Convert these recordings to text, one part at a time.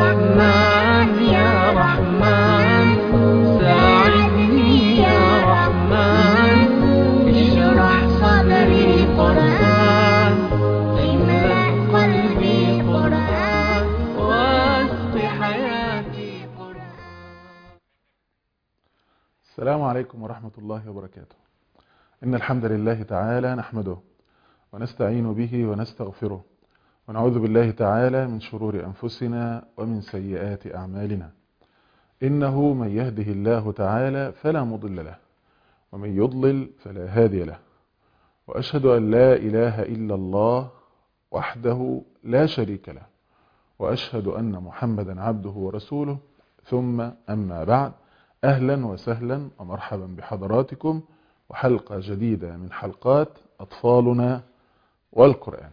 رحمن يا رحمن ساعدني يا رحمن اشرح صدري قرآن املأ قلبي قرآن واسق حياتي قرآن السلام عليكم ورحمة الله وبركاته إن الحمد لله تعالى نحمده ونستعين به ونستغفره ونعوذ بالله تعالى من شرور أنفسنا ومن سيئات أعمالنا إنه من يهده الله تعالى فلا مضل له ومن يضلل فلا هادي له وأشهد أن لا إله إلا الله وحده لا شريك له وأشهد أن محمدا عبده ورسوله ثم أما بعد أهلا وسهلا ومرحبا بحضراتكم وحلقة جديدة من حلقات أطفالنا والقرآن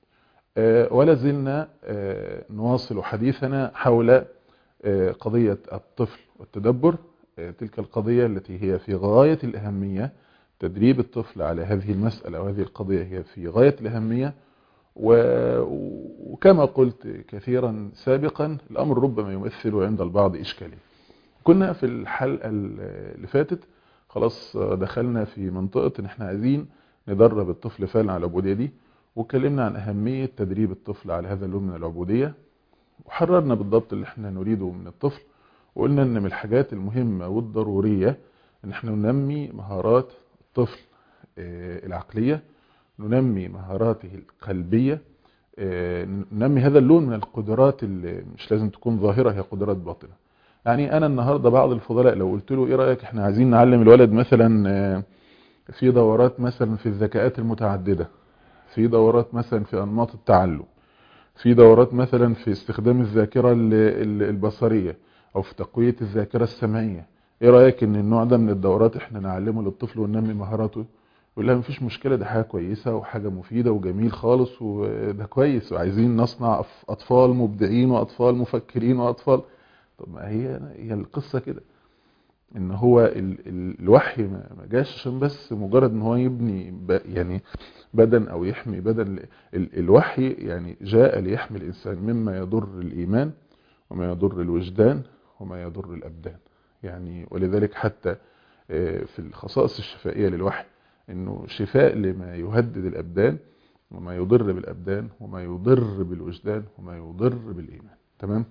آه، ولا زلنا آه، نواصل حديثنا حول آه، قضية الطفل والتدبر آه، تلك القضية التي هي في غاية الأهمية تدريب الطفل على هذه المسألة وهذه القضية هي في غاية الأهمية و- وكما قلت كثيرا سابقا الأمر ربما يمثل عند البعض إشكالية كنا في الحلقة اللي فاتت خلاص دخلنا في منطقة ان احنا عايزين ندرب الطفل فعلا على العبودية دي واتكلمنا عن أهمية تدريب الطفل على هذا اللون من العبودية وحررنا بالضبط اللي احنا نريده من الطفل وقلنا ان من الحاجات المهمة والضرورية ان احنا ننمي مهارات الطفل آه، العقلية ننمي مهاراته القلبية آه، ننمي هذا اللون من القدرات اللي مش لازم تكون ظاهرة هي قدرات باطنة يعني انا النهاردة بعض الفضلاء لو قلت له ايه رأيك احنا عايزين نعلم الولد مثلا آه، في دورات مثلا في الذكاءات المتعددة في دورات مثلا في انماط التعلم في دورات مثلا في استخدام الذاكرة ال- ال- البصرية او في تقوية الذاكرة السمعية ايه رأيك ان النوع ده من الدورات احنا نعلمه للطفل وننمي مهاراته يقول لها مفيش مشكلة ده حاجة كويسة وحاجة مفيدة وجميل خالص وده كويس وعايزين نصنع أف- اطفال مبدعين واطفال مفكرين واطفال طب ما هي هي القصة كده ان هو ال ال الوحي ما ما جاش عشان بس مجرد ان هو يبني ب يعني بدن او يحمي بدن ال الوحي يعني جاء ليحمي الانسان مما يضر الايمان وما يضر الوجدان وما يضر الابدان يعني ولذلك حتى آه، في الخصائص الشفائية للوحي انه شفاء لما يهدد الابدان وما يضر بالابدان وما يضر بالوجدان وما يضر بالايمان تمام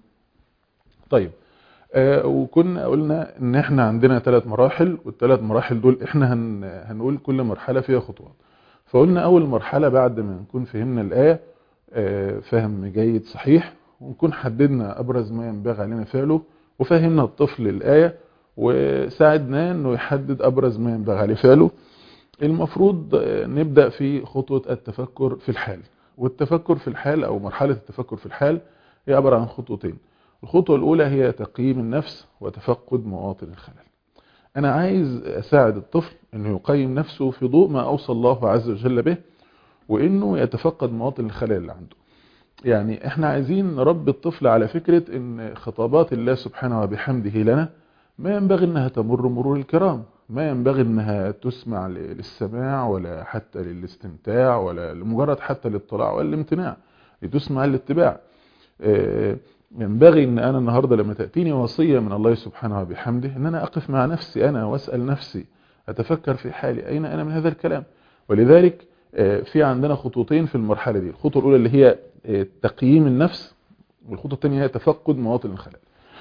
طيب آه، وكنا قلنا ان احنا عندنا ثلاث مراحل والثلاث مراحل دول احنا هن هنقول كل مرحلة فيها خطوات فقلنا اول مرحلة بعد ما نكون فهمنا الآية آه، فهم جيد صحيح ونكون حددنا ابرز ما ينبغي علينا فعله وفهمنا الطفل الآية وساعدناه انه يحدد ابرز ما ينبغي عليه فعله المفروض آه، نبدأ في خطوة التفكر في الحال والتفكر في الحال او مرحلة التفكر في الحال هي عبارة عن خطوتين الخطوة الأولى هي تقييم النفس وتفقد مواطن الخلل أنا عايز أساعد الطفل أنه يقيم نفسه في ضوء ما أوصى الله عز وجل به وأنه يتفقد مواطن الخلل اللي عنده يعني احنا عايزين نربي الطفل على فكرة ان خطابات الله سبحانه وبحمده لنا ما ينبغي انها تمر مرور الكرام ما ينبغي انها تسمع ل- للسماع ولا حتى للاستمتاع ولا لمجرد حتى الاطلاع ولا الامتناع لتسمع الاتباع آه، ينبغي ان انا النهاردة لما تأتيني وصية من الله سبحانه وبحمده ان انا اقف مع نفسي انا واسأل نفسي اتفكر في حالي اين انا من هذا الكلام ولذلك آه، في عندنا خطوتين في المرحلة دي الخطوة الاولى اللي هي آه، تقييم النفس والخطوة الثانية هي تفقد مواطن الخلل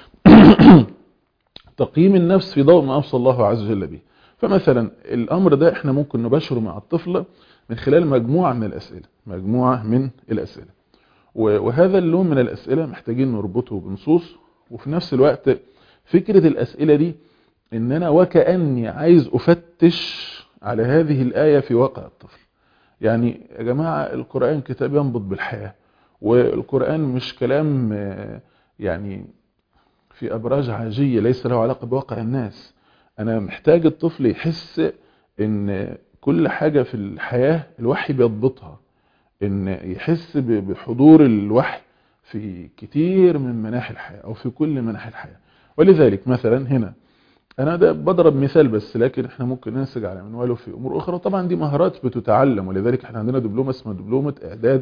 تقييم النفس في ضوء ما أوصى الله عز وجل به فمثلا الأمر ده احنا ممكن نبشره مع الطفل من خلال مجموعة من الأسئلة مجموعة من الأسئلة و- وهذا اللون من الأسئلة محتاجين نربطه بنصوص وفي نفس الوقت فكرة الأسئلة دي إن أنا وكأني عايز أفتش على هذه الآية في واقع الطفل يعني يا جماعة القرآن كتاب ينبض بالحياة والقرآن مش كلام آه، يعني في أبراج عاجية ليس له علاقة بواقع الناس أنا محتاج الطفل يحس إن كل حاجة في الحياة الوحي بيضبطها إن يحس ب- بحضور الوحي في كتير من مناحي الحياة أو في كل مناحي الحياة ولذلك مثلا هنا انا ده بضرب مثال بس لكن احنا ممكن ننسج على منواله في امور اخرى طبعا دي مهارات بتتعلم ولذلك احنا عندنا دبلومه اسمها دبلومه اعداد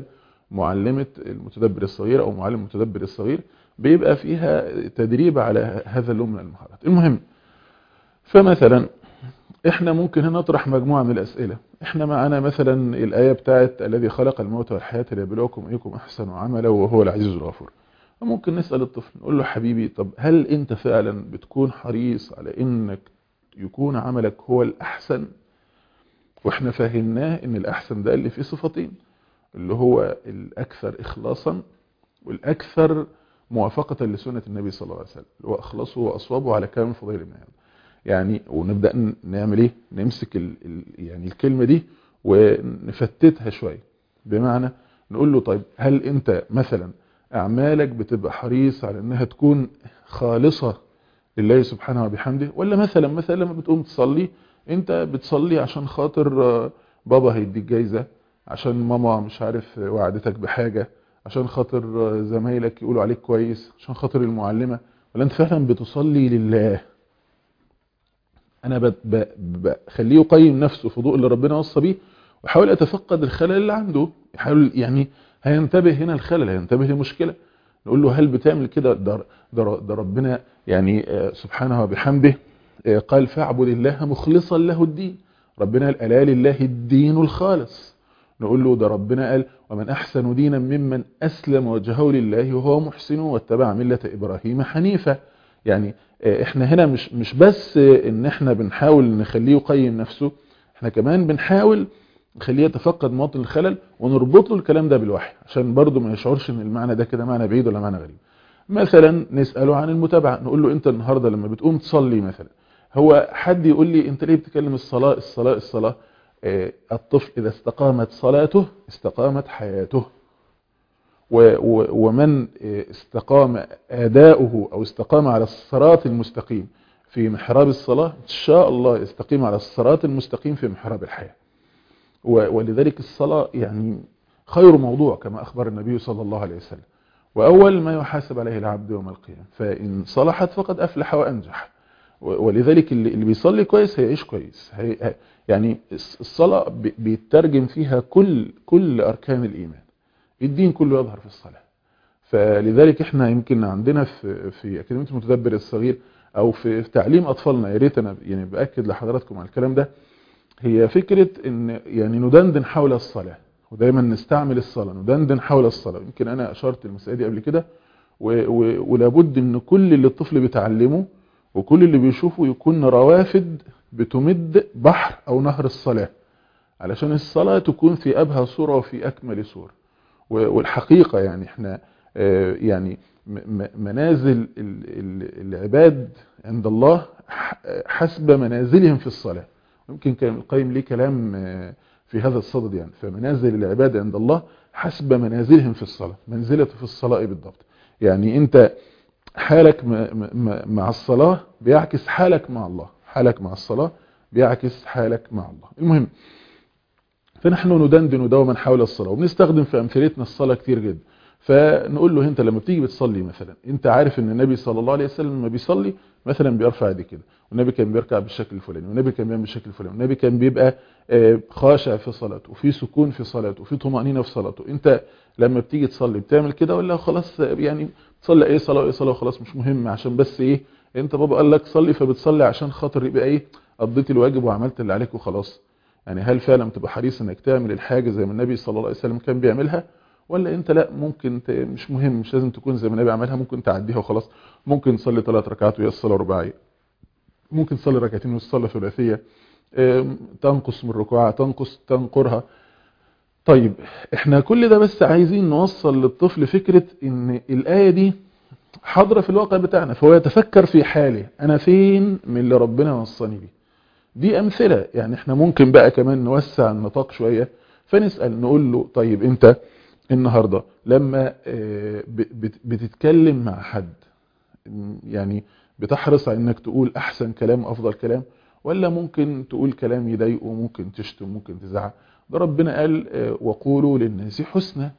معلمة المتدبر الصغير او معلم المتدبر الصغير بيبقى فيها تدريب على هذا اللون من المهارات المهم فمثلا احنا ممكن هنا نطرح مجموعة من الاسئلة احنا معانا مثلا الاية بتاعت الذي خلق الموت والحياة ليبلوكم ايكم احسن عملا وهو العزيز الغفور فممكن نسأل الطفل نقول له حبيبي طب هل انت فعلا بتكون حريص على انك يكون عملك هو الاحسن واحنا فهمناه ان الاحسن ده اللي فيه صفتين اللي هو الاكثر اخلاصا والاكثر موافقة لسنة النبي صلى الله عليه وسلم اللي هو اخلصه واصوابه على كلام فضيل ابن عبد يعني ونبدأ نعمل ايه نمسك ال ال يعني الكلمة دي ونفتتها شوية بمعنى نقول له طيب هل انت مثلا اعمالك بتبقى حريص على انها تكون خالصة لله سبحانه وبحمده ولا مثلا مثلا لما بتقوم تصلي انت بتصلي عشان خاطر بابا هيديك جايزة عشان ماما مش عارف وعدتك بحاجة عشان خاطر زمايلك يقولوا عليك كويس عشان خاطر المعلمة ولا انت فعلا بتصلي لله انا بخليه يقيم نفسه في ضوء اللي ربنا وصى بيه وحاول اتفقد الخلل اللي عنده يحاول يعني هينتبه هنا الخلل هينتبه لمشكلة نقول له هل بتعمل كده ده, ده, ده ربنا يعني سبحانه وبحمده قال فاعبد الله مخلصا له الدين ربنا قال ألا لله الدين الخالص نقول له ده ربنا قال ومن أحسن دينا ممن أسلم وجهه لله وهو محسن واتبع ملة إبراهيم حنيفة يعني احنا هنا مش مش بس ان احنا بنحاول نخليه يقيم نفسه احنا كمان بنحاول نخليه يتفقد مواطن الخلل ونربط له الكلام ده بالوحي عشان برضه ما يشعرش ان المعنى ده كده معنى بعيد ولا معنى غريب مثلا نسأله عن المتابعة نقول له انت النهاردة لما بتقوم تصلي مثلا هو حد يقول لي انت ليه بتكلم الصلاة الصلاة الصلاة اه الطفل اذا استقامت صلاته استقامت حياته ومن استقام اداؤه او استقام على الصراط المستقيم في محراب الصلاة ان شاء الله يستقيم على الصراط المستقيم في محراب الحياة ولذلك الصلاة يعني خير موضوع كما أخبر النبي صلى الله عليه وسلم وأول ما يحاسب عليه العبد يوم القيامة فإن صلحت فقد أفلح وأنجح ولذلك اللي بيصلي كويس هيعيش كويس هي يعني الصلاة بيترجم فيها كل كل أركان الإيمان الدين كله يظهر في الصلاة فلذلك احنا يمكن عندنا في في أكاديمية المتدبر الصغير أو في تعليم أطفالنا يا ريت أنا يعني بأكد لحضراتكم على الكلام ده هي فكرة ان يعني ندندن حول الصلاة ودايما نستعمل الصلاة ندندن حول الصلاة يمكن انا اشرت المسألة دي قبل كده ولابد ان كل اللي الطفل بيتعلمه وكل اللي بيشوفه يكون روافد بتمد بحر او نهر الصلاة علشان الصلاة تكون في ابهى صورة وفي اكمل صورة والحقيقة يعني احنا يعني منازل العباد عند الله حسب منازلهم في الصلاة ممكن كان القيم ليه كلام في هذا الصدد يعني فمنازل العباد عند الله حسب منازلهم في الصلاة منزلة في الصلاة بالضبط يعني انت حالك مع الصلاة بيعكس حالك مع الله حالك مع الصلاة بيعكس حالك مع الله المهم فنحن ندندن دوما حول الصلاة وبنستخدم في أمثلتنا الصلاة كتير جدا فنقول له انت لما بتيجي بتصلي مثلا انت عارف ان النبي صلى الله عليه وسلم لما بيصلي مثلا بيرفع ايديه كده والنبي كان بيركع بالشكل الفلاني والنبي كان بيعمل بالشكل الفلاني والنبي كان بيبقى خاشع في صلاته وفي سكون في صلاته وفي طمأنينة في صلاته انت لما بتيجي تصلي بتعمل كده ولا خلاص يعني تصلي ايه صلاة وايه صلاة وخلاص مش مهم عشان بس ايه انت بابا قال لك صلي فبتصلي عشان خاطر يبقى ايه قضيت الواجب وعملت اللي عليك وخلاص يعني هل فعلا بتبقى حريص انك تعمل الحاجة زي ما النبي صلى الله عليه وسلم كان بيعملها ولا انت لا ممكن مش مهم مش لازم تكون زي ما النبي عملها ممكن تعديها وخلاص ممكن تصلي ثلاث ركعات وهي الصلاه رباعيه ممكن تصلي ركعتين والصلاه ثلاثيه تنقص من ركوعها تنقص تنقرها طيب احنا كل ده بس عايزين نوصل للطفل فكرة ان الآية دي حاضرة في الواقع بتاعنا فهو يتفكر في حاله انا فين من اللي ربنا وصاني بيه دي امثلة يعني احنا ممكن بقى كمان نوسع النطاق شوية فنسأل نقول له طيب انت النهاردة لما بتتكلم مع حد يعني بتحرص على انك تقول احسن كلام افضل كلام ولا ممكن تقول كلام يضايقه ممكن تشتم ممكن تزعق ده ربنا قال وقولوا للناس حسنى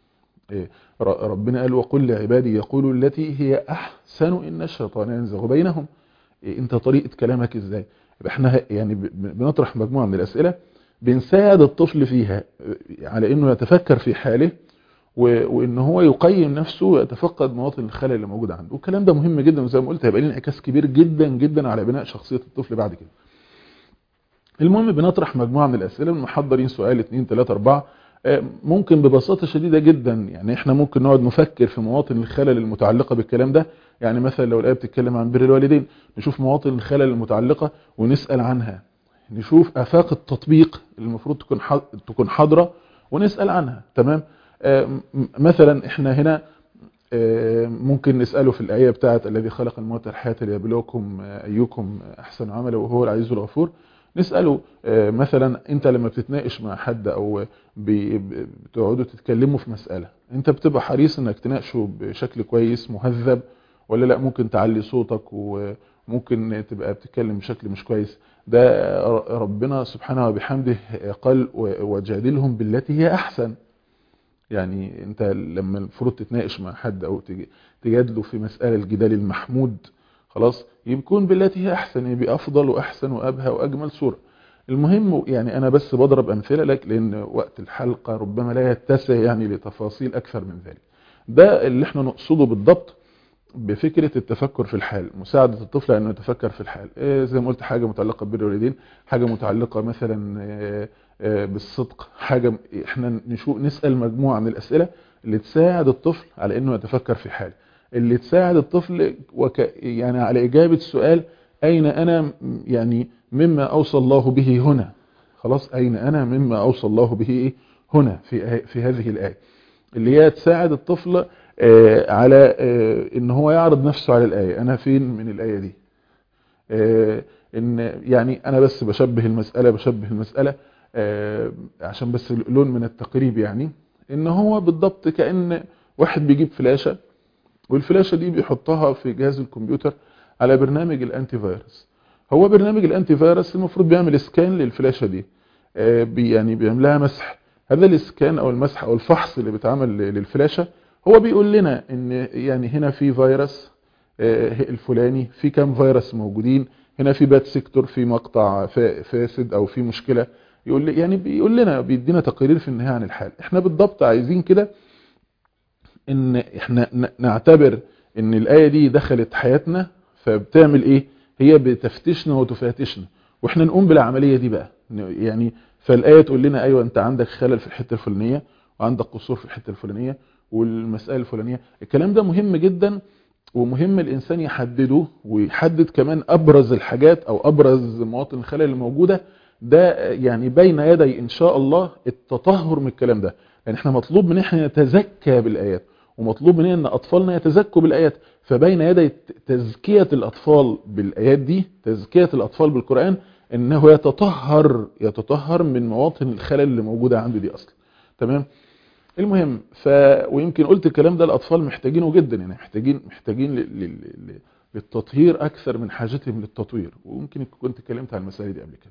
ربنا قال وقل لعبادي يقولوا التي هي احسن ان الشيطان ينزغ بينهم انت طريقة كلامك ازاي احنا يعني بنطرح مجموعة من الاسئلة بنساعد الطفل فيها على انه يتفكر في حاله و- وان هو يقيم نفسه ويتفقد مواطن الخلل اللي موجوده عنده والكلام ده مهم جدا وزي ما قلت هيبقى له انعكاس كبير جدا جدا على بناء شخصيه الطفل بعد كده المهم بنطرح مجموعه من الاسئله محضرين سؤال اتنين تلاته اربعه آه، ممكن ببساطه شديده جدا يعني احنا ممكن نقعد نفكر في مواطن الخلل المتعلقه بالكلام ده يعني مثلا لو الايه بتتكلم عن بر الوالدين نشوف مواطن الخلل المتعلقه ونسال عنها نشوف افاق التطبيق اللي المفروض تكون ح- تكون حاضره ونسال عنها تمام آه، م- مثلا احنا هنا آه، ممكن نساله في الايه بتاعه الذي خلق الموت والحياه ليبلوكم آه، ايكم احسن عملا وهو العزيز الغفور نساله آه، مثلا انت لما بتتناقش مع حد او بي- ب- بتقعدوا تتكلموا في مساله انت بتبقى حريص انك تناقشه بشكل كويس مهذب ولا لا ممكن تعلي صوتك وممكن تبقى بتتكلم بشكل مش كويس ده ربنا سبحانه وبحمده قال و- وجادلهم بالتي هي احسن يعني انت لما المفروض تتناقش مع حد او تج- تجادله في مسألة الجدال المحمود خلاص يكون بالتي هي احسن يبقى افضل واحسن وابهى واجمل صورة المهم يعني انا بس بضرب امثلة لك لان وقت الحلقة ربما لا يتسع يعني لتفاصيل اكثر من ذلك ده اللي احنا نقصده بالضبط بفكرة التفكر في الحال مساعدة الطفل انه يتفكر في الحال إيه زي ما قلت حاجة متعلقة ببر الوالدين حاجة متعلقة مثلا آه، آه، بالصدق حاجة احنا نشوف نسأل مجموعة من الأسئلة اللي تساعد الطفل على انه يتفكر في حاله اللي تساعد الطفل وك يعني على إجابة سؤال أين أنا م- يعني مما أوصى الله به هنا خلاص أين أنا مما أوصى الله به إيه؟ هنا في في هذه الآية اللي هي تساعد الطفل آه، على آه، ان هو يعرض نفسه على الآية انا فين من الآية دي آه، ان يعني انا بس بشبه المسألة بشبه المسألة آه، عشان بس لون من التقريب يعني ان هو بالضبط كأن واحد بيجيب فلاشة والفلاشة دي بيحطها في جهاز الكمبيوتر على برنامج الانتي فيروس هو برنامج الانتي فيروس المفروض بيعمل اسكان للفلاشة دي آه، بي يعني بيعملها مسح هذا الاسكان او المسح او الفحص اللي بيتعمل للفلاشة هو بيقول لنا ان يعني هنا في فيروس آه، الفلاني في كام فيروس موجودين هنا في باد سيكتور في مقطع فا- فاسد او في مشكلة يقول لي يعني بيقول لنا بيدينا تقارير في النهاية عن الحال احنا بالضبط عايزين كده ان احنا ن- نعتبر ان الآية دي دخلت حياتنا فبتعمل ايه هي بتفتشنا وتفاتشنا واحنا نقوم بالعملية دي بقى ن- يعني فالآية تقول لنا ايوه انت عندك خلل في الحتة الفلانية وعندك قصور في الحتة الفلانية والمسألة الفلانية الكلام ده مهم جدا ومهم الإنسان يحدده ويحدد كمان أبرز الحاجات أو أبرز مواطن الخلل الموجودة ده يعني بين يدي إن شاء الله التطهر من الكلام ده يعني احنا مطلوب من احنا نتزكى بالآيات ومطلوب مننا ان أطفالنا يتزكوا بالآيات فبين يدي تزكية الأطفال بالآيات دي تزكية الأطفال بالقرآن انه يتطهر يتطهر من مواطن الخلل اللي موجودة عنده دي أصلا تمام المهم ف ويمكن قلت الكلام ده الاطفال محتاجينه جدا يعني محتاجين محتاجين ل... ل... ل... للتطهير اكثر من حاجتهم للتطوير ويمكن كنت اتكلمت عن المسائل دي قبل كده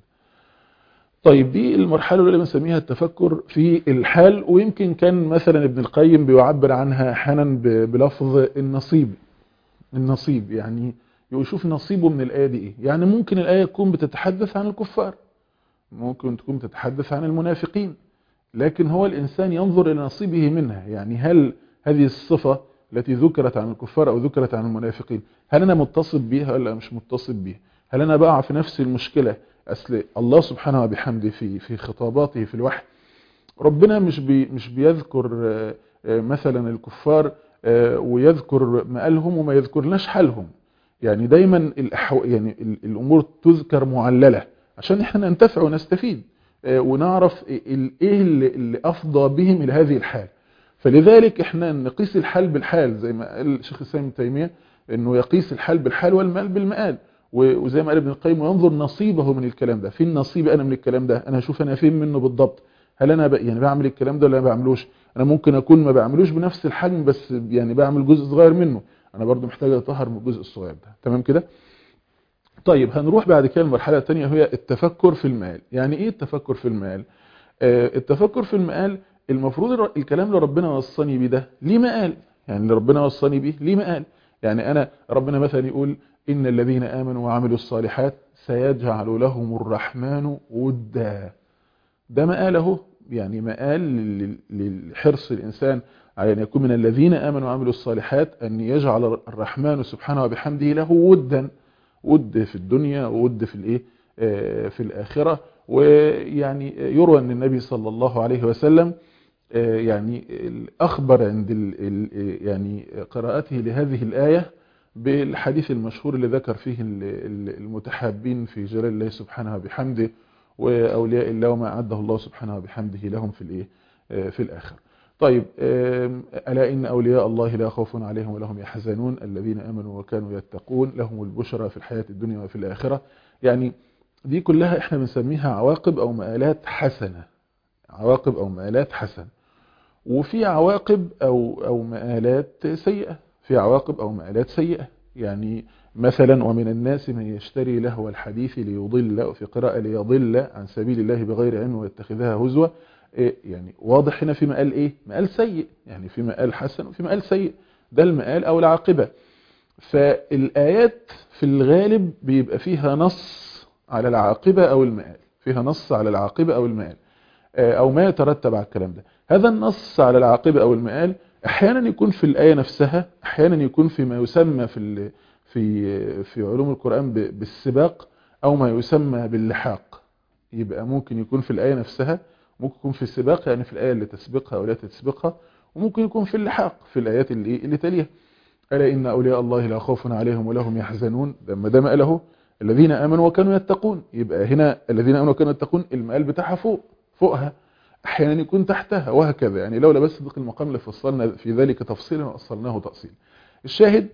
طيب دي المرحله الاولى بنسميها التفكر في الحال ويمكن كان مثلا ابن القيم بيعبر عنها احيانا ب... بلفظ النصيب النصيب يعني يشوف نصيبه من الايه دي ايه يعني ممكن الايه تكون بتتحدث عن الكفار ممكن تكون بتتحدث عن المنافقين لكن هو الإنسان ينظر إلى نصيبه منها يعني هل هذه الصفة التي ذكرت عن الكفار أو ذكرت عن المنافقين هل أنا متصل بيها ولا مش متصل بيها هل أنا بقع في نفس المشكلة أصل الله سبحانه وبحمده في في خطاباته في الوحي ربنا مش بي مش بيذكر آه، آه، مثلا الكفار آه، ويذكر مآلهم وما يذكرناش حالهم يعني دايما الأحو... يعني ال- الأمور تذكر معللة عشان احنا ننتفع ونستفيد آه، ونعرف ال- ايه اللي, اللي افضى بهم الى هذه الحال فلذلك احنا نقيس الحال بالحال زي ما قال الشيخ الاسلام ابن تيميه انه يقيس الحال بالحال والمال بالمآل و- وزي ما قال ابن القيم وينظر نصيبه من الكلام ده فين نصيبي انا من الكلام ده انا اشوف انا فين منه بالضبط هل انا ب... يعني بعمل الكلام ده ولا ما بعملوش انا ممكن اكون ما بعملوش بنفس الحجم بس يعني بعمل جزء صغير منه انا برضو محتاج اطهر من الجزء الصغير ده تمام كده طيب هنروح بعد كده المرحلة الثانية وهي التفكر في المال يعني ايه التفكر في المال آه التفكر في المال المفروض الر- الكلام اللي ربنا وصاني بيه ده ليه مقال يعني اللي ربنا وصاني بيه ليه مقال يعني انا ربنا مثلا يقول ان الذين امنوا وعملوا الصالحات سيجعل لهم الرحمن ودا ده مقال اهو يعني مآل لل- لحرص الإنسان على أن يكون من الذين آمنوا وعملوا الصالحات أن يجعل الرحمن سبحانه وبحمده له ودا ود في الدنيا وود في الإيه آه، في الآخرة ويعني يروى أن النبي صلى الله عليه وسلم آه، يعني أخبر عند ال- ال- يعني قراءته لهذه الآية بالحديث المشهور اللي ذكر فيه ال- ال- المتحابين في جلال الله سبحانه وبحمده وأولياء الله وما أعده الله سبحانه وبحمده لهم في الإيه آه، في الآخر طيب آم، ألا إن أولياء الله لا خوف عليهم ولا هم يحزنون الذين آمنوا وكانوا يتقون لهم البشرى في الحياة الدنيا وفي الآخرة يعني دي كلها احنا بنسميها عواقب أو مآلات حسنة عواقب أو مآلات حسنة وفي عواقب أو أو مآلات سيئة في عواقب أو مآلات سيئة يعني مثلا ومن الناس من يشتري لهو الحديث ليضل في قراءة ليضل عن سبيل الله بغير علم ويتخذها هزوة إيه يعني واضح هنا في مقال ايه مقال سيء يعني في مقال حسن وفي مقال سيء ده المقال او العاقبة فالآيات في الغالب بيبقى فيها نص على العاقبة او المقال فيها نص على العاقبة او المقال آه، او ما يترتب على الكلام ده هذا النص على العاقبة او المقال احيانا يكون في الآية نفسها احيانا يكون في ما يسمى في ال- في في علوم القرآن ب- بالسباق او ما يسمى باللحاق يبقى ممكن يكون في الآية نفسها ممكن يكون في السباق يعني في الآية اللي تسبقها أو لا تسبقها وممكن يكون في اللحاق في الآيات اللي, إيه؟ اللي تليها ألا إن أولياء الله لا خوف عليهم ولا هم يحزنون لما ده مقاله الذين آمنوا وكانوا يتقون يبقى هنا الذين آمنوا وكانوا يتقون المقال بتاعها فوق فوقها أحيانا يكون تحتها وهكذا يعني لولا بس صدق المقام لفصلنا في ذلك تفصيلا وأصلناه تأصيلا الشاهد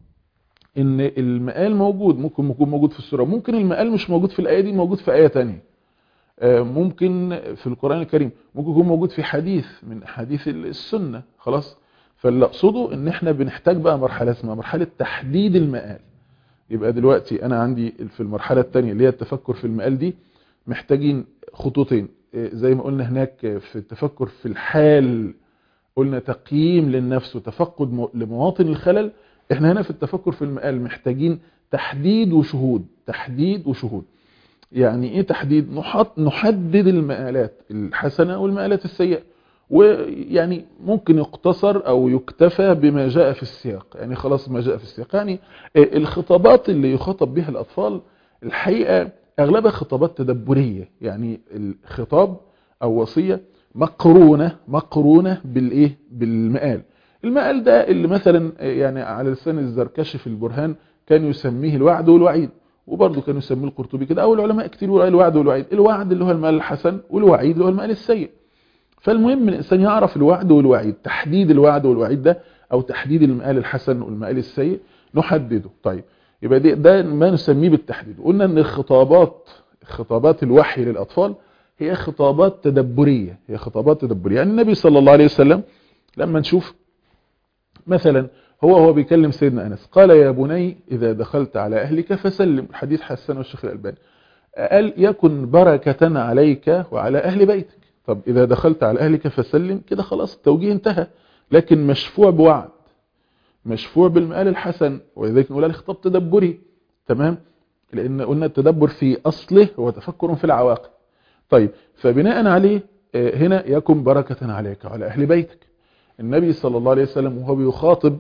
ان المقال موجود ممكن يكون موجود في السورة ممكن المقال مش موجود في الآية دي موجود في آية تانية آه، ممكن في القرآن الكريم ممكن يكون موجود في حديث من حديث السنة خلاص فاللي اقصده ان احنا بنحتاج بقى مرحلة اسمها مرحلة تحديد المقال يبقى دلوقتي انا عندي في المرحلة التانية اللي هي التفكر في المقال دي محتاجين خطوتين آه، زي ما قلنا هناك في التفكر في الحال قلنا تقييم للنفس وتفقد مو- لمواطن الخلل احنا هنا في التفكر في المقال محتاجين تحديد وشهود تحديد وشهود يعني ايه تحديد نحط نحدد المقالات الحسنة والمقالات السيئة ويعني ممكن يقتصر او يكتفى بما جاء في السياق يعني خلاص ما جاء في السياق يعني الخطابات اللي يخاطب بها الاطفال الحقيقة اغلبها خطابات تدبرية يعني الخطاب او وصية مقرونة مقرونة بالايه بالمقال المقال ده اللي مثلا يعني على لسان الزركشي في البرهان كان يسميه الوعد والوعيد وبرضه كانوا يسميه القرطبي كده او العلماء كتير يقولوا الوعد والوعيد الوعد اللي هو المال الحسن والوعيد اللي هو المال السيء فالمهم الانسان يعرف الوعد والوعيد تحديد الوعد والوعيد ده او تحديد المال الحسن والمال السيء نحدده طيب يبقى ده, ده ما نسميه بالتحديد قلنا ان الخطابات خطابات الوحي للاطفال هي خطابات تدبريه هي خطابات تدبريه يعني النبي صلى الله عليه وسلم لما نشوف مثلا هو هو بيكلم سيدنا أنس قال يا بني إذا دخلت على أهلك فسلم الحديث حسن والشيخ الألباني قال يكن بركة عليك وعلى أهل بيتك طب إذا دخلت على أهلك فسلم كده خلاص التوجيه انتهى لكن مشفوع بوعد مشفوع بالمقال الحسن ولذلك نقول الخطاب تدبري تمام لأن قلنا التدبر في أصله هو تفكر في العواقب طيب فبناء عليه هنا يكن بركة عليك وعلى أهل بيتك النبي صلى الله عليه وسلم وهو بيخاطب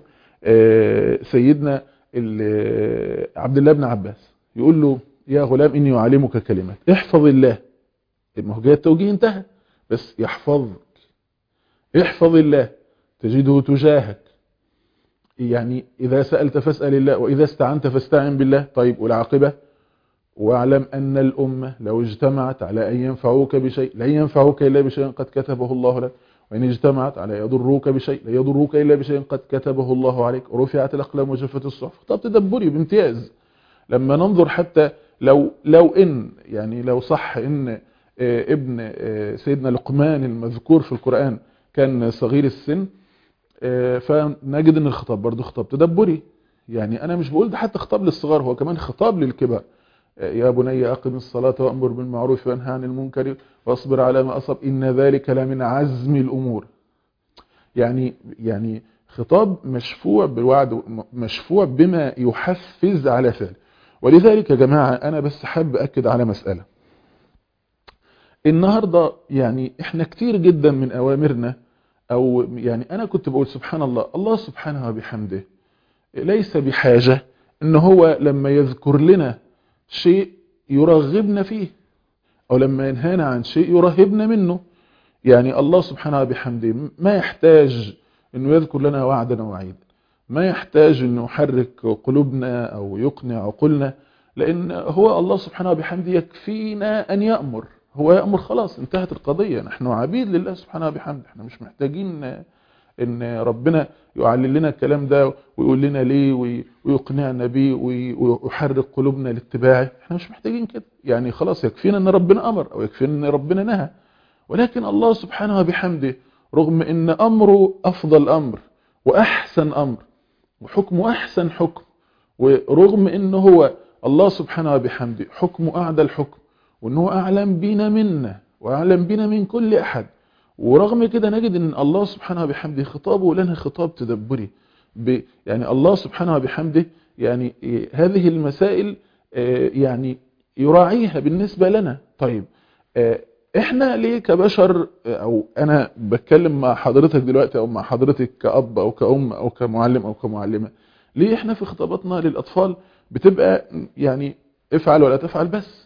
سيدنا عبد الله بن عباس يقول له يا غلام إني أعلمك كلمات احفظ الله ما هو جاء التوجيه انتهى بس يحفظك احفظ الله تجده تجاهك يعني إذا سألت فاسأل الله وإذا استعنت فاستعن بالله طيب والعاقبة واعلم أن الأمة لو اجتمعت على أن ينفعوك بشيء لن ينفعوك إلا بشيء قد كتبه الله لك وإن اجتمعت على يضروك بشيء لا يضروك إلا بشيء قد كتبه الله عليك رفعت الأقلام وجفت الصحف طب تدبري بامتياز لما ننظر حتى لو لو إن يعني لو صح إن ابن سيدنا لقمان المذكور في القرآن كان صغير السن فنجد ان الخطاب برضه خطاب تدبري يعني انا مش بقول ده حتى خطاب للصغار هو كمان خطاب للكبار يا بني أقم الصلاة وأمر بالمعروف وانهى عن المنكر واصبر على ما أصب إن ذلك لمن عزم الأمور يعني يعني خطاب مشفوع بالوعد مشفوع بما يحفز على فعل ولذلك يا جماعة أنا بس حاب أكد على مسألة النهاردة يعني احنا كتير جدا من اوامرنا او يعني انا كنت بقول سبحان الله الله سبحانه وبحمده ليس بحاجة ان هو لما يذكر لنا شيء يرغبنا فيه او لما ينهانا عن شيء يرهبنا منه يعني الله سبحانه وبحمده ما يحتاج انه يذكر لنا وعدا ووعيدا ما يحتاج انه يحرك قلوبنا او يقنع عقولنا لان هو الله سبحانه وبحمده يكفينا ان يأمر هو يأمر خلاص انتهت القضية نحن عبيد لله سبحانه وبحمده احنا مش محتاجين ان ربنا يعلل لنا الكلام ده ويقول لنا ليه ويقنعنا بيه ويحرك قلوبنا لاتباعه احنا مش محتاجين كده يعني خلاص يكفينا ان ربنا امر او يكفينا ان ربنا نهى ولكن الله سبحانه وبحمده رغم ان امره افضل امر واحسن امر وحكمه احسن حكم ورغم ان هو الله سبحانه وبحمده حكمه اعدى الحكم وانه اعلم بينا منا واعلم بينا من كل احد ورغم كده نجد ان الله سبحانه وبحمده خطابه لنا خطاب تدبري يعني الله سبحانه وبحمده يعني هذه المسائل يعني يراعيها بالنسبة لنا طيب احنا ليه كبشر او انا بتكلم مع حضرتك دلوقتي او مع حضرتك كأب او كأم او كمعلم او كمعلمة ليه احنا في خطاباتنا للأطفال بتبقى يعني افعل ولا تفعل بس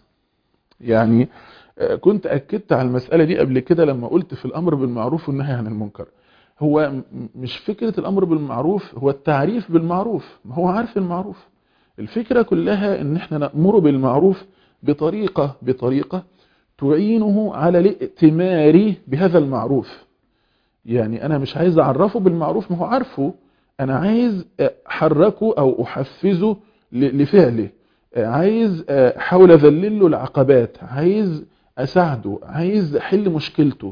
يعني كنت أكدت على المسألة دي قبل كده لما قلت في الأمر بالمعروف والنهي عن المنكر هو مش فكرة الأمر بالمعروف هو التعريف بالمعروف ما هو عارف المعروف الفكرة كلها ان احنا نأمر بالمعروف بطريقة بطريقة تعينه على الائتمار بهذا المعروف يعني انا مش عايز اعرفه بالمعروف ما هو عارفه انا عايز احركه او احفزه لفعله عايز احاول اذلله العقبات عايز اساعده عايز احل مشكلته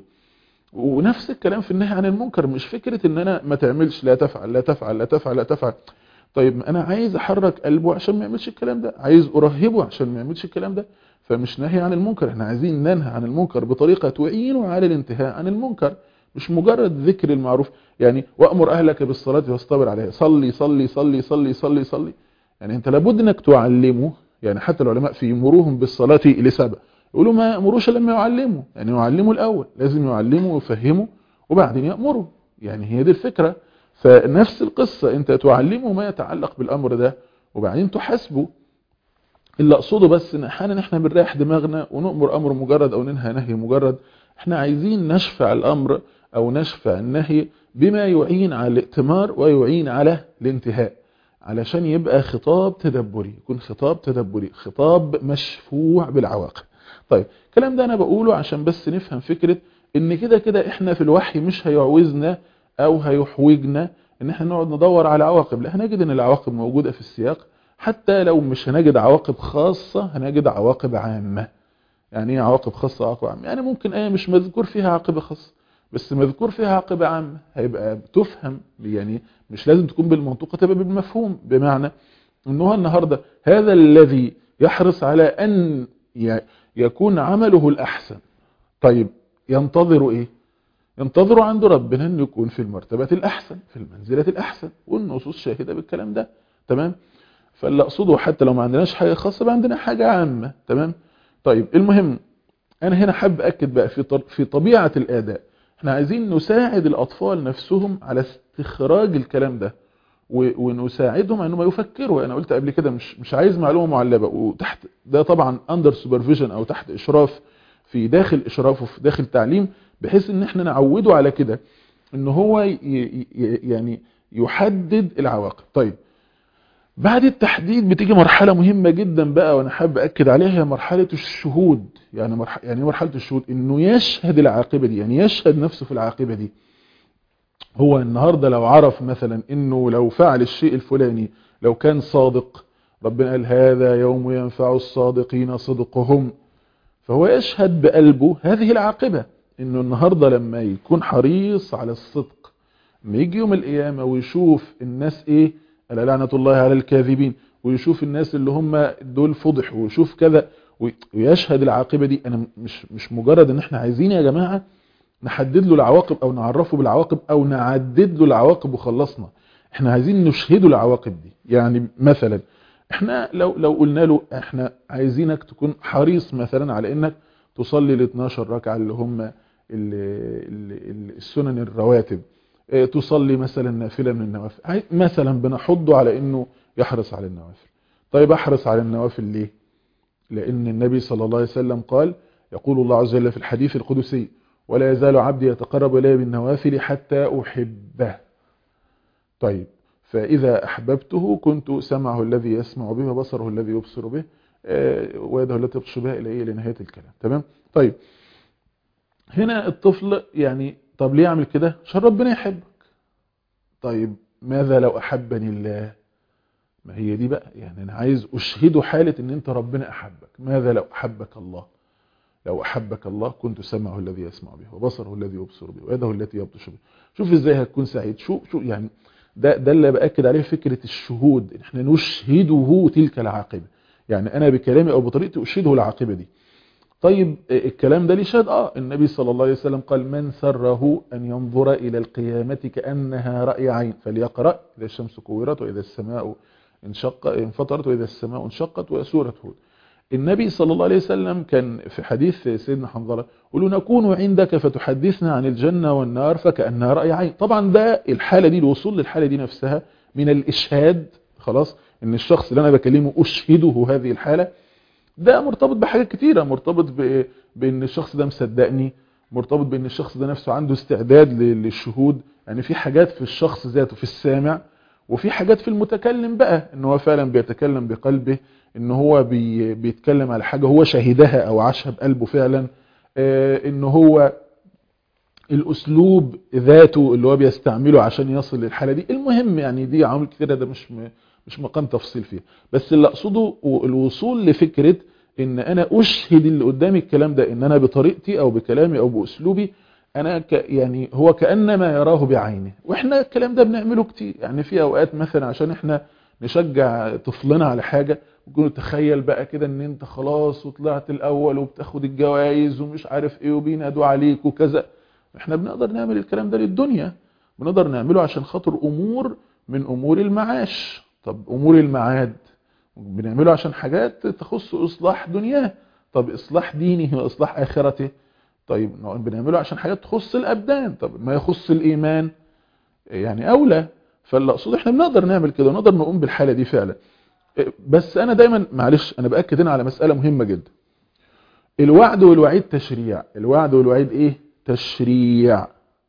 ونفس الكلام في النهي عن المنكر مش فكرة ان انا ما تعملش لا تفعل لا تفعل لا تفعل لا تفعل طيب انا عايز احرك قلبه عشان ما يعملش الكلام ده عايز ارهبه عشان ما يعملش الكلام ده فمش نهي عن المنكر احنا عايزين ننهى عن المنكر بطريقة تعينه على الانتهاء عن المنكر مش مجرد ذكر المعروف يعني وامر اهلك بالصلاة واصطبر عليها صلي صلي صلي صلي صلي صلي يعني انت لابد انك تعلمه يعني حتى العلماء في يمروهم بالصلاة لسبب يقولوا ما يأمروش لما يعلموا يعني يعلموا الأول لازم يعلموا ويفهموا وبعدين يأمروا يعني هي دي الفكرة فنفس القصة انت تعلمه ما يتعلق بالأمر ده وبعدين تحاسبه اللي أقصده بس ان احيانا احنا بنريح دماغنا ونؤمر أمر مجرد أو ننهى نهي مجرد احنا عايزين نشفع الأمر أو نشفع النهي بما يعين على الائتمار ويعين على الانتهاء علشان يبقى خطاب تدبري يكون خطاب تدبري خطاب مشفوع بالعواقب طيب الكلام ده انا بقوله عشان بس نفهم فكرة ان كده كده احنا في الوحي مش هيعوزنا او هيحوجنا ان احنا نقعد ندور على عواقب لا هنجد ان العواقب موجودة في السياق حتى لو مش هنجد عواقب خاصة هنجد عواقب عامة يعني ايه عواقب خاصة عواقب عامة يعني ممكن ايه مش مذكور فيها عاقبة خاصة بس مذكور فيها عاقبة عامة هيبقى تفهم يعني مش لازم تكون بالمنطوق تبقى بالمفهوم بمعنى انه النهاردة هذا الذي يحرص على ان يكون عمله الأحسن طيب ينتظر إيه ينتظر عند ربنا أن يكون في المرتبة الأحسن في المنزلة الأحسن والنصوص شاهدة بالكلام ده تمام فاللي أقصده حتى لو ما عندناش حاجة خاصة بقى عندنا حاجة عامة تمام طيب المهم أنا هنا حاب أكد بقى في في طبيعة الآداء احنا عايزين نساعد الأطفال نفسهم على استخراج الكلام ده ونساعدهم انهم يفكروا انا قلت قبل كده مش مش عايز معلومه معلبه وتحت ده طبعا اندر سوبرفيجن او تحت اشراف في داخل اشرافه في داخل تعليم بحيث ان احنا نعوده على كده ان هو يعني يحدد العواقب طيب بعد التحديد بتيجي مرحلة مهمة جدا بقى وانا حابب اكد عليها هي مرحلة الشهود يعني مرحلة يعني مرحلة الشهود انه يشهد العاقبة دي يعني يشهد نفسه في العاقبة دي هو النهاردة لو عرف مثلا انه لو فعل الشيء الفلاني لو كان صادق ربنا قال هذا يوم ينفع الصادقين صدقهم فهو يشهد بقلبه هذه العاقبة انه النهاردة لما يكون حريص على الصدق لما يجي يوم القيامة ويشوف الناس ايه ألا لعنة الله على الكاذبين ويشوف الناس اللي هم دول فضح ويشوف كذا ويشهد العاقبة دي انا مش مش مجرد ان احنا عايزين يا جماعة نحدد له العواقب او نعرفه بالعواقب او نعدد له العواقب وخلصنا احنا عايزين نشهده العواقب دي يعني مثلا احنا لو لو قلنا له احنا عايزينك تكون حريص مثلا على انك تصلي ال 12 ركعة اللي هم ال- ال- ال- السنن الرواتب آه، تصلي مثلا نافلة من النوافل عاي- مثلا بنحضه على انه يحرص على النوافل طيب احرص على النوافل ليه لان النبي صلى الله عليه وسلم قال يقول الله عز وجل في الحديث القدسي ولا يزال عبدي يتقرب الي بالنوافل حتى احبه طيب فإذا أحببته كنت سمعه الذي يسمع به وبصره الذي يبصر به آه، ويده التي يبطش بها إلى إيه لنهاية الكلام تمام طيب هنا الطفل يعني طب ليه يعمل كده عشان ربنا يحبك طيب ماذا لو أحبني الله ما هي دي بقى يعني أنا عايز أشهده حالة إن أنت ربنا أحبك ماذا لو أحبك الله لو أحبك الله كنت سمعه الذي يسمع به وبصره الذي يبصر به ويده التي يبطش به شوف ازاي هتكون سعيد شو شو يعني ده ده اللي باكد عليه فكره الشهود احنا نشهده تلك العاقبه يعني انا بكلامي او بطريقتي اشهده العاقبه دي طيب آه، الكلام ده ليه شهد اه النبي صلى الله عليه وسلم قال من سره ان ينظر الى القيامه كانها راي عين فليقرا اذا الشمس كورت واذا السماء انشق انفطرت واذا السماء انشقت وسوره هود النبي صلى الله عليه وسلم كان في حديث سيدنا حنظله يقول له نكون عندك فتحدثنا عن الجنة والنار فكأنها رأي عين طبعا ده الحالة دي الوصول للحالة دي نفسها من الإشهاد خلاص ان الشخص اللي انا بكلمه أشهده هذه الحالة ده مرتبط بحاجات كتيرة مرتبط ب... بان الشخص ده مصدقني مرتبط بان الشخص ده نفسه عنده استعداد ل- للشهود يعني في حاجات في الشخص ذاته في السامع وفي حاجات في المتكلم بقى ان هو فعلا بيتكلم بقلبه ان هو بي بيتكلم على حاجة هو شهدها او عاشها بقلبه فعلا آه، ان هو الاسلوب ذاته اللي هو بيستعمله عشان يصل للحالة دي المهم يعني دي عوامل كتيرة ده مش م- مش مقام تفصيل فيها بس اللي اقصده و- الوصول لفكرة ان انا اشهد اللي قدامي الكلام ده ان انا بطريقتي او بكلامي او باسلوبي انا ك يعني هو كانما يراه بعينه واحنا الكلام ده بنعمله كتير يعني في اوقات مثلا عشان احنا نشجع طفلنا على حاجه نقول تخيل بقى كده ان انت خلاص وطلعت الاول وبتاخد الجوائز ومش عارف ايه وبينادوا عليك وكذا احنا بنقدر نعمل الكلام ده للدنيا بنقدر نعمله عشان خاطر امور من امور المعاش طب امور المعاد بنعمله عشان حاجات تخص اصلاح دنياه طب اصلاح دينه واصلاح اخرته طيب بنعمله عشان حاجات تخص الابدان طب ما يخص الايمان يعني اولى فاللي اقصده احنا بنقدر نعمل كده ونقدر نقوم بالحاله دي فعلا بس انا دايما معلش انا باكد هنا على مساله مهمه جدا الوعد والوعيد تشريع الوعد والوعيد ايه تشريع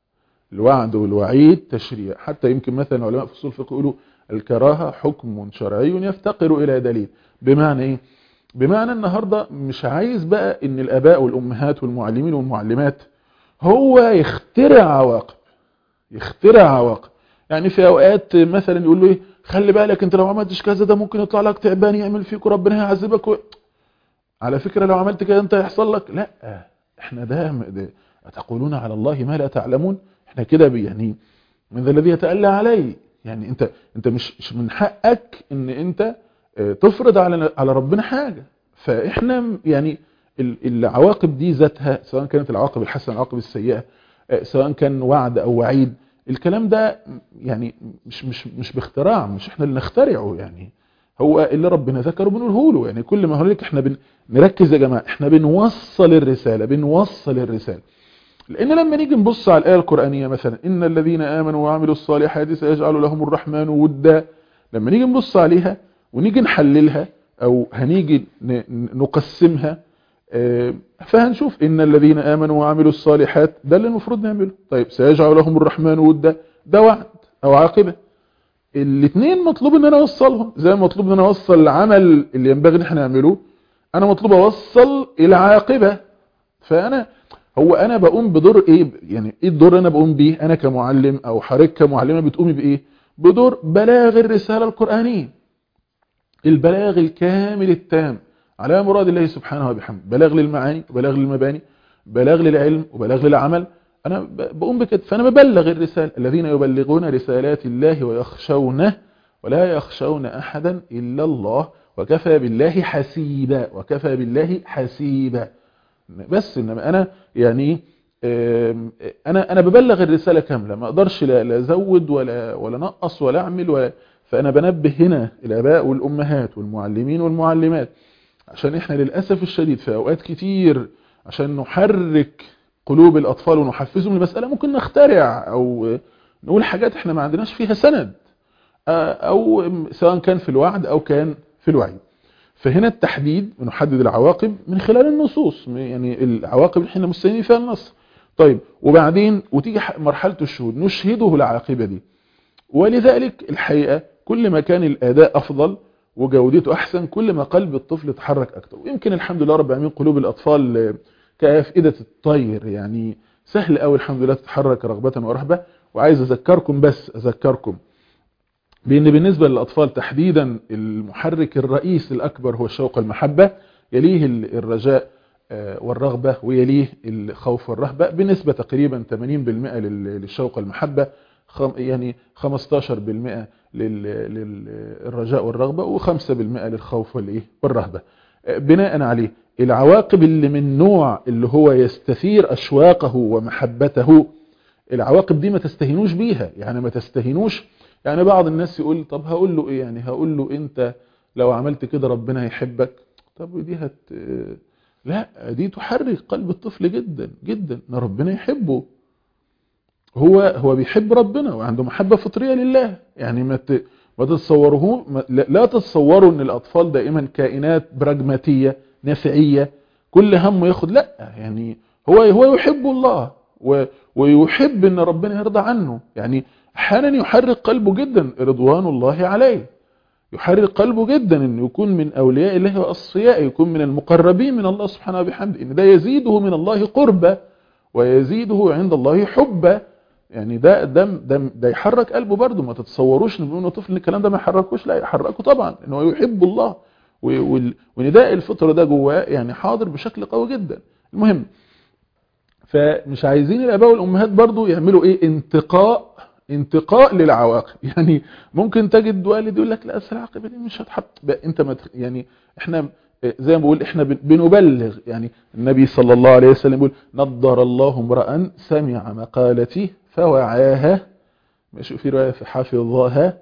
الوعد والوعيد تشريع حتى يمكن مثلا علماء في اصول الفقه يقولوا الكراهه حكم شرعي يفتقر الى دليل بمعنى ايه بمعنى النهارده مش عايز بقى ان الاباء والامهات والمعلمين والمعلمات هو يخترع عواقب يخترع عواقب يعني في اوقات مثلا يقول له ايه خلي بالك انت لو عملتش كذا ده ممكن يطلع لك تعبان يعمل فيك وربنا هيعذبك و... على فكره لو عملت كده انت هيحصل لك لا احنا ده, ده اتقولون على الله ما لا تعلمون احنا كده يعني من ذا الذي يتألى عليه يعني انت انت مش مش من حقك ان انت تفرض على على ربنا حاجه فاحنا يعني العواقب دي ذاتها سواء كانت العواقب الحسنه العواقب السيئه سواء كان وعد او وعيد الكلام ده يعني مش مش مش باختراع مش احنا اللي نخترعه يعني هو اللي ربنا ذكره بنقوله له يعني كل ما هنالك احنا بن نركز يا جماعه احنا بنوصل الرساله بنوصل الرساله لان لما نيجي نبص على الايه القرانيه مثلا ان الذين امنوا وعملوا الصالحات سيجعل لهم الرحمن ودا لما نيجي نبص عليها ونيجي نحللها او هنيجي نقسمها فهنشوف ان الذين امنوا وعملوا الصالحات ده اللي المفروض نعمله طيب سيجعل لهم الرحمن ودا ده وعد او عاقبه الاثنين مطلوب ان انا اوصلهم زي ما مطلوب ان انا اوصل العمل اللي ينبغي ان احنا نعمله انا مطلوب اوصل العاقبه فانا هو انا بقوم بدور ايه يعني ايه الدور انا بقوم بيه انا كمعلم او حضرتك كمعلمه بتقومي بايه بدور بلاغ الرساله القرانيه البلاغ الكامل التام على مراد الله سبحانه وبحمده بلاغ للمعاني وبلاغ للمباني بلاغ للعلم وبلاغ للعمل انا بقوم بكده فانا ببلغ الرساله الذين يبلغون رسالات الله ويخشونه ولا يخشون احدا الا الله وكفى بالله حسيبا وكفى بالله حسيبا بس انما انا يعني انا انا ببلغ الرساله كامله ما اقدرش لا ازود ولا ولا نقص ولا اعمل ولا فانا بنبه هنا الاباء والامهات والمعلمين والمعلمات عشان احنا للاسف الشديد في اوقات كتير عشان نحرك قلوب الاطفال ونحفزهم المساله ممكن نخترع او نقول حاجات احنا ما عندناش فيها سند او سواء كان في الوعد او كان في الوعيد فهنا التحديد بنحدد العواقب من خلال النصوص يعني العواقب اللي احنا مستنيين فيها النص طيب وبعدين وتيجي مرحله الشهود نشهده العاقبه دي ولذلك الحقيقه كل ما كان الاداء افضل وجودته احسن كل ما قلب الطفل يتحرك اكتر ويمكن الحمد لله رب العالمين قلوب الاطفال كافئده الطير يعني سهل قوي الحمد لله تتحرك رغبه ورهبه وعايز اذكركم بس اذكركم بان بالنسبه للاطفال تحديدا المحرك الرئيس الاكبر هو الشوق والمحبه يليه الرجاء والرغبه ويليه الخوف والرهبه بنسبه تقريبا 80% للشوق والمحبه يعني 15% للرجاء والرغبه و5% للخوف والايه والرهبه بناء عليه العواقب اللي من نوع اللي هو يستثير اشواقه ومحبته العواقب دي ما تستهينوش بيها يعني ما تستهينوش يعني بعض الناس يقول طب هقول له ايه يعني هقول له انت لو عملت كده ربنا هيحبك طب ودي هت لا دي تحرك قلب الطفل جدا جدا ان ربنا يحبه هو هو بيحب ربنا وعنده محبة فطرية لله يعني ما ما تتصوروه لا تتصوروا ان الاطفال دائما كائنات براجماتية نفعية كل همه ياخد لا يعني هو هو يحب الله ويحب ان ربنا يرضى عنه يعني احيانا يحرك قلبه جدا رضوان الله عليه يحرك قلبه جدا انه يكون من اولياء الله واصفياء يكون من المقربين من الله سبحانه وبحمده ان ده يزيده من الله قربة ويزيده عند الله حبة يعني ده ده ده, ده يحرك قلبه برضه ما تتصوروش ان انه طفل الكلام ده ما يحركوش لا يحركه طبعا انه يحب الله ونداء الفطر ده جواه يعني حاضر بشكل قوي جدا المهم فمش عايزين الاباء والامهات برضه يعملوا ايه انتقاء انتقاء للعواقب يعني ممكن تجد والد يقول لك لا اصل العاقبه دي مش هتحط انت ما يعني احنا زي ما بقول احنا بنبلغ يعني النبي صلى الله عليه وسلم يقول نضر الله امرا سمع مقالتي فوعاها مش في روايه فحفظها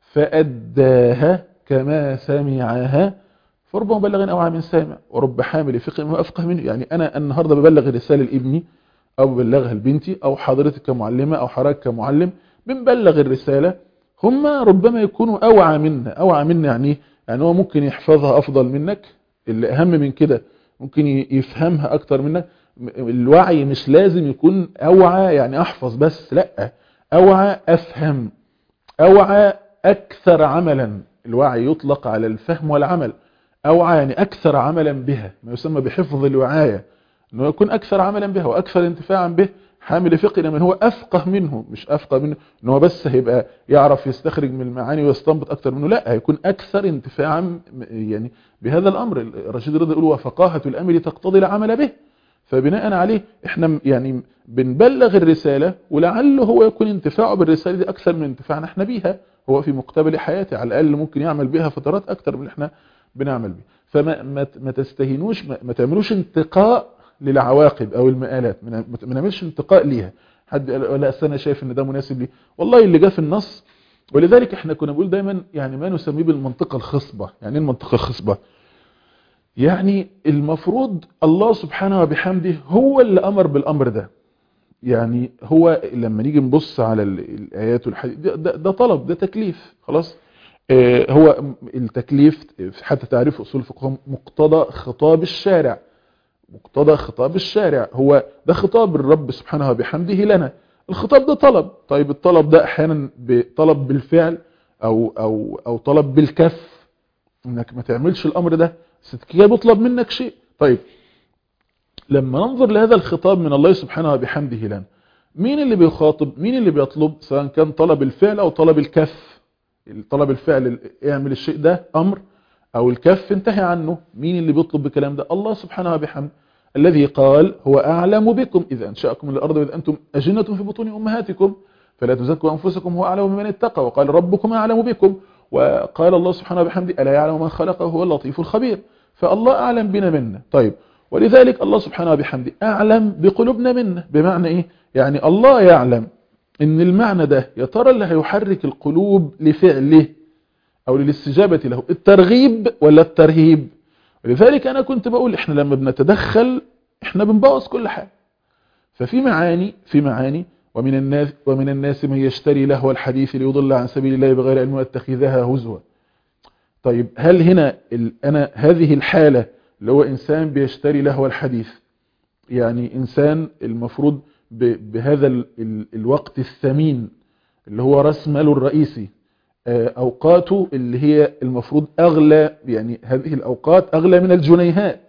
فاداها كما سمعها فرب مبلغ اوعى من سامع ورب حامل فقه وافقه منه يعني انا النهارده ببلغ رساله لابني او ببلغها لبنتي او حضرتك كمعلمه او حضرتك كمعلم بنبلغ الرساله هم ربما يكونوا اوعى منا اوعى منا يعني يعني هو ممكن يحفظها افضل منك اللي اهم من كده ممكن يفهمها اكتر منك الوعي مش لازم يكون اوعى يعني احفظ بس لا اوعى افهم اوعى اكثر عملا الوعي يطلق على الفهم والعمل اوعى يعني اكثر عملا بها ما يسمى بحفظ الوعايه انه يكون اكثر عملا بها واكثر انتفاعا به حامل فقه من هو افقه منه مش افقه منه ان هو بس هيبقى يعرف يستخرج من المعاني ويستنبط اكثر منه لا هيكون اكثر انتفاعا يعني بهذا الامر الرشيد رضا يقول وفقاهه الامر تقتضي العمل به فبناء عليه احنا يعني بنبلغ الرساله ولعله هو يكون انتفاعه بالرساله دي اكثر من انتفاعنا احنا بيها هو في مقتبل حياته على الاقل ممكن يعمل بها فترات اكثر من اللي احنا بنعمل بيها فما ما, ما تستهينوش ما, ما تعملوش انتقاء للعواقب او المآلات ما نعملش انتقاء ليها حد لا أصل انا شايف ان ده مناسب لي والله اللي جاء في النص ولذلك احنا كنا بنقول دايما يعني ما نسميه بالمنطقه الخصبه يعني ايه المنطقه الخصبه يعني المفروض الله سبحانه وبحمده هو اللي امر بالامر ده يعني هو لما نيجي نبص على الايات والحديث ده, ده, ده طلب ده تكليف خلاص اه هو التكليف حتى تعريف اصول الفقه مقتضى خطاب الشارع مقتضى خطاب الشارع هو ده خطاب الرب سبحانه وبحمده لنا الخطاب ده طلب طيب الطلب ده احيانا طلب بالفعل او او او طلب بالكف انك ما تعملش الامر ده كده بيطلب منك شيء طيب لما ننظر لهذا الخطاب من الله سبحانه وبحمده لنا مين اللي بيخاطب مين اللي بيطلب سواء كان طلب الفعل او طلب الكف طلب الفعل اعمل الشيء ده امر او الكف انتهي عنه مين اللي بيطلب بالكلام ده الله سبحانه وبحمده الذي قال هو اعلم بكم اذا انشاكم من الارض واذا انتم اجنه في بطون امهاتكم فلا تزكوا انفسكم هو اعلم بمن اتقى وقال ربكم اعلم بكم وقال الله سبحانه وبحمده الا يعلم من خلقه هو اللطيف الخبير فالله اعلم بنا منا طيب ولذلك الله سبحانه وبحمده اعلم بقلوبنا منا بمعنى ايه يعني الله يعلم ان المعنى ده يا ترى اللي هيحرك القلوب لفعله او للاستجابة له الترغيب ولا الترهيب ولذلك انا كنت بقول احنا لما بنتدخل احنا بنبوظ كل حاجة ففي معاني في معاني ومن الناس ومن الناس من يشتري لهو الحديث ليضل عن سبيل الله بغير علم ويتخذها هزوا طيب هل هنا ال- انا هذه الحالة اللي هو انسان بيشتري لهو الحديث يعني انسان المفروض ب- بهذا ال- ال- الوقت الثمين اللي هو راس ماله الرئيسي آه، اوقاته اللي هي المفروض اغلى يعني هذه الاوقات اغلى من الجنيهات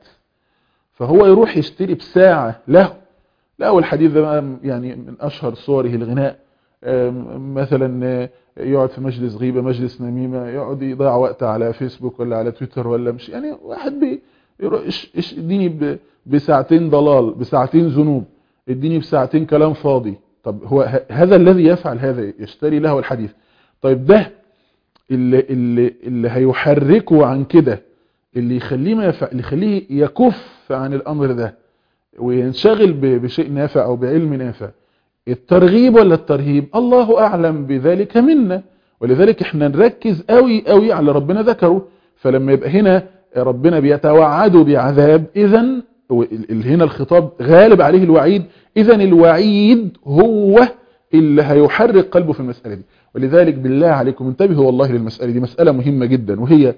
فهو يروح يشتري بساعة له لا والحديث ده بقى يعني من اشهر صوره الغناء آم، مثلا آه، يقعد في مجلس غيبة مجلس نميمة يقعد يضيع وقت على فيسبوك ولا على تويتر ولا مش يعني واحد بي يروح إيش- إيش اديني ب- بساعتين ضلال بساعتين ذنوب اديني بساعتين كلام فاضي طب هو ه- هذا الذي يفعل هذا يشتري له الحديث طيب ده اللي, اللي, اللي هيحركه عن كده اللي يخليه ما يفعل اللي يخليه يكف عن الامر ده وينشغل ب- بشيء نافع او بعلم نافع الترغيب ولا الترهيب الله اعلم بذلك منا ولذلك احنا نركز قوي قوي على ربنا ذكره فلما يبقى هنا ربنا بيتوعده بعذاب اذا هنا الخطاب غالب عليه الوعيد اذا الوعيد هو اللي هيحرك قلبه في المسألة دي ولذلك بالله عليكم انتبهوا والله للمسألة دي مسألة مهمة جدا وهي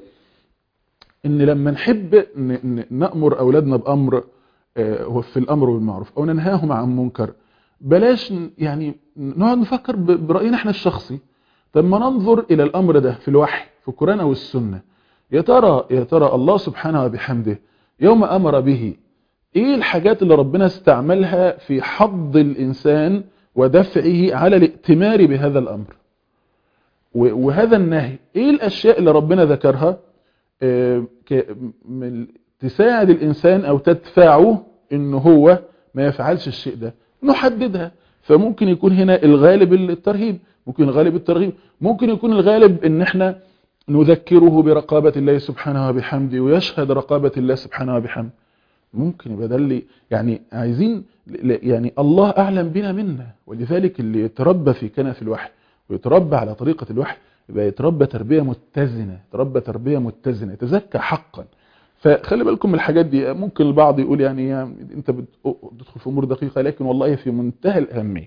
ان لما نحب ن- ن- نأمر اولادنا بامر آه، هو في الامر بالمعروف او ننهاهم عن منكر بلاش ن- يعني نقعد نفكر ب- برأينا احنا الشخصي طب ما ننظر الى الامر ده في الوحي في القرآن او السنة يا ترى يا ترى الله سبحانه وبحمده يوم امر به ايه الحاجات اللي ربنا استعملها في حض الانسان ودفعه على الائتمار بهذا الامر و- وهذا النهي ايه الاشياء اللي ربنا ذكرها آه، ك- من- تساعد الانسان او تدفعه ان هو ما يفعلش الشيء ده نحددها فممكن يكون هنا الغالب الترهيب ممكن الغالب الترغيب ممكن يكون الغالب ان احنا نذكره برقابة الله سبحانه وبحمده ويشهد رقابة الله سبحانه وبحمده ممكن يبقى ده اللي يعني عايزين ل- يعني الله اعلم بنا منا ولذلك اللي يتربى في كنف الوحي ويتربى على طريقة الوحي يبقى يتربى تربية متزنة يتربى تربية متزنة يتزكى حقا فخلي بالكم من الحاجات دي ممكن البعض يقول يعني, يعني انت بت- بتدخل في امور دقيقة لكن والله في منتهى الاهمية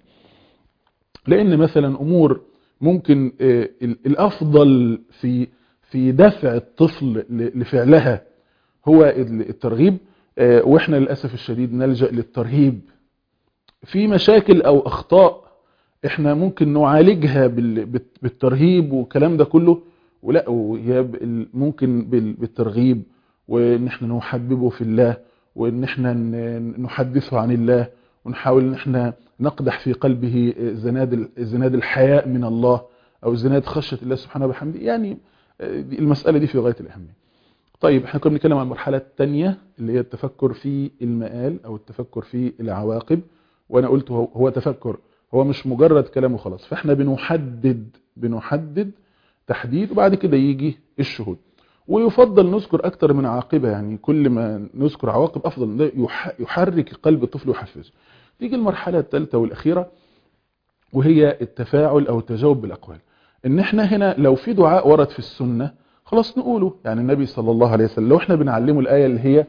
لان مثلا امور ممكن آه، ال- الافضل في في دفع الطفل ل- لفعلها هو ال- الترغيب آه، واحنا للاسف الشديد نلجأ للترهيب في مشاكل او اخطاء احنا ممكن نعالجها بال- بال- بالترهيب والكلام ده كله ولا وهي ب- ممكن بال- بالترغيب وان احنا نحببه في الله وان احنا ن- نحدثه عن الله ونحاول ان احنا نقدح في قلبه زناد ال- زناد الحياء من الله او زناد خشية الله سبحانه وبحمده يعني آه، دي- المسألة دي في غاية الأهمية طيب احنا كنا بنتكلم عن المرحلة الثانية اللي هي التفكر في المآل او التفكر في العواقب وانا قلت هو, هو تفكر هو مش مجرد كلام وخلاص فاحنا بنحدد بنحدد تحديد وبعد كده يجي الشهود ويفضل نذكر اكتر من عاقبة يعني كل ما نذكر عواقب افضل ده يح- يحرك قلب الطفل ويحفزه تيجي المرحلة الثالثة والاخيرة وهي التفاعل او التجاوب بالاقوال ان احنا هنا لو في دعاء ورد في السنة خلاص نقوله يعني النبي صلى الله عليه وسلم لو احنا بنعلمه الآية اللي هي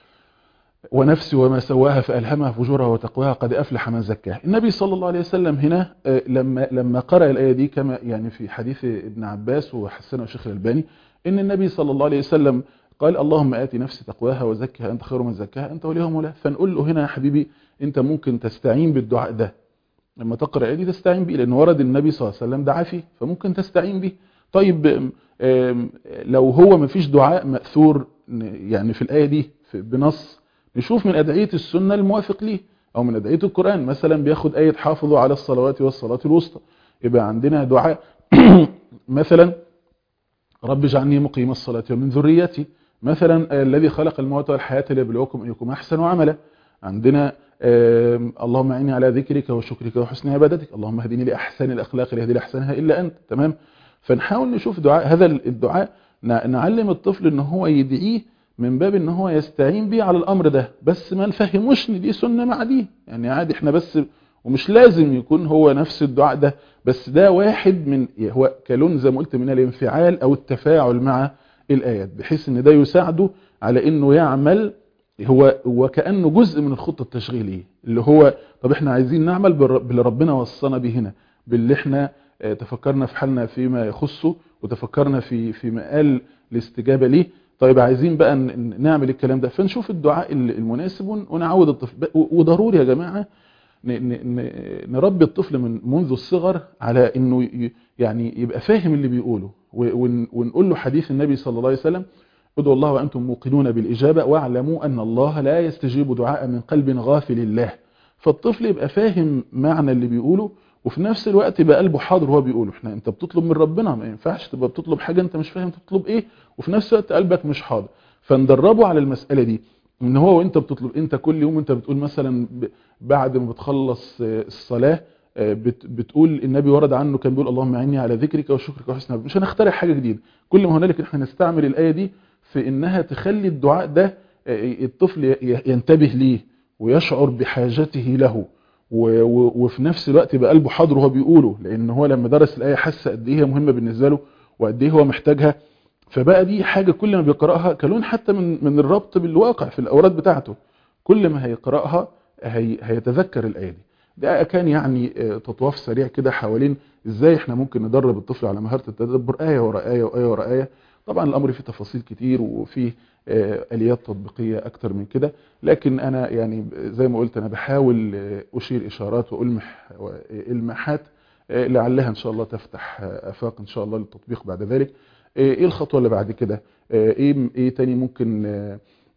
ونفس وما سواها فألهمها فجورها وتقواها قد أفلح من زكاها النبي صلى الله عليه وسلم هنا آه، لما لما قرأ الآية دي كما يعني في حديث ابن عباس وحسنه الشيخ الألباني إن النبي صلى الله عليه وسلم قال اللهم آتي نفسي تقواها وزكها أنت خير من زكاها أنت وليها مولاها فنقول له هنا يا حبيبي أنت ممكن تستعين بالدعاء ده لما تقرأ الآية دي تستعين بيه لأن ورد النبي صلى الله عليه وسلم دعا فيه فممكن تستعين بيه طيب آم، آم، لو هو ما فيش دعاء مأثور ن- يعني في الآية دي في- بنص نشوف من أدعية السنة الموافق ليه أو من أدعية القرآن مثلا بياخد آية حافظوا على الصلوات والصلاة الوسطى يبقى عندنا دعاء مثلا رب اجعلني مقيم الصلاة ومن ذريتي مثلا آه، الذي خلق الموت والحياة ليبلوكم أيكم أحسن عملا عندنا آم، اللهم اعني على ذكرك وشكرك وحسن عبادتك اللهم اهدني لأحسن الأخلاق لا يهدي لأحسنها إلا أنت تمام فنحاول نشوف دعاء هذا الدعاء ن- نعلم الطفل ان هو يدعيه من باب ان هو يستعين بيه على الامر ده بس ما نفهموش ان دي سنة مع دي يعني عادي احنا بس ومش لازم يكون هو نفس الدعاء ده بس ده واحد من هو كلون زي ما قلت من الانفعال او التفاعل مع الايات بحيث ان ده يساعده على انه يعمل هو هو كانه جزء من الخطه التشغيليه اللي هو طب احنا عايزين نعمل بالر- باللي ربنا وصانا بيه هنا باللي احنا آه، تفكرنا في حالنا فيما يخصه وتفكرنا في في مقال الاستجابه ليه طيب عايزين بقى ن- ن- نعمل الكلام ده فنشوف الدعاء ال- المناسب ون- ونعود الطفل ب- و- وضروري يا جماعه ن- ن- ن- نربي الطفل من منذ الصغر على انه ي- يعني يبقى فاهم اللي بيقوله و- ون- ونقول له حديث النبي صلى الله عليه وسلم ادعوا الله وانتم موقنون بالاجابه واعلموا ان الله لا يستجيب دعاء من قلب غافل الله فالطفل يبقى فاهم معنى اللي بيقوله وفي نفس الوقت يبقى قلبه حاضر وهو بيقوله احنا انت بتطلب من ربنا ما ينفعش تبقى بتطلب حاجه انت مش فاهم تطلب ايه وفي نفس الوقت قلبك مش حاضر فندربه على المساله دي ان هو وانت بتطلب انت كل يوم انت بتقول مثلا ب- بعد ما بتخلص آه، الصلاه آه، بت- بتقول النبي ورد عنه كان بيقول اللهم اعني على ذكرك وشكرك وحسن عبادتك مش هنخترع حاجه جديده كل ما هنالك احنا نستعمل الايه دي في انها تخلي الدعاء ده آه، الطفل ي- ينتبه ليه ويشعر بحاجته له و- و- وفي نفس الوقت يبقى قلبه حاضر وهو بيقوله لان هو لما درس الايه حس قد ايه هي مهمه بالنسبه له وقد ايه هو محتاجها فبقى دي حاجه كل ما بيقراها كلون حتى من من الربط بالواقع في الاوراد بتاعته كل ما هيقراها هي هيتذكر الايه دي ده كان يعني آه، تطواف سريع كده حوالين ازاي احنا ممكن ندرب الطفل على مهاره التدبر ايه ورا ايه وايه ورا ايه طبعا الامر فيه تفاصيل كتير وفيه آه، اليات تطبيقيه اكتر من كده لكن انا يعني زي ما قلت انا بحاول آه، اشير اشارات والمح المحات آه، لعلها ان شاء الله تفتح آه، افاق ان شاء الله للتطبيق بعد ذلك آه، ايه الخطوه اللي بعد كده آه، ايه ايه تاني ممكن آه،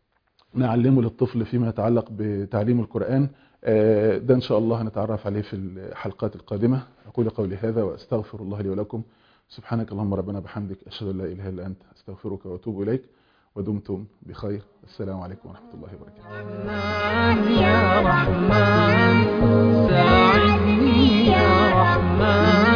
نعلمه للطفل فيما يتعلق بتعليم القرآن آه، ده إن شاء الله هنتعرف عليه في الحلقات القادمة أقول قولي هذا وأستغفر الله لي ولكم سبحانك اللهم ربنا بحمدك أشهد أن لا إله إلا أنت أستغفرك وأتوب إليك ودمتم بخير السلام عليكم ورحمة الله وبركاته رحمن يا رحمن ساعدني يا رحمن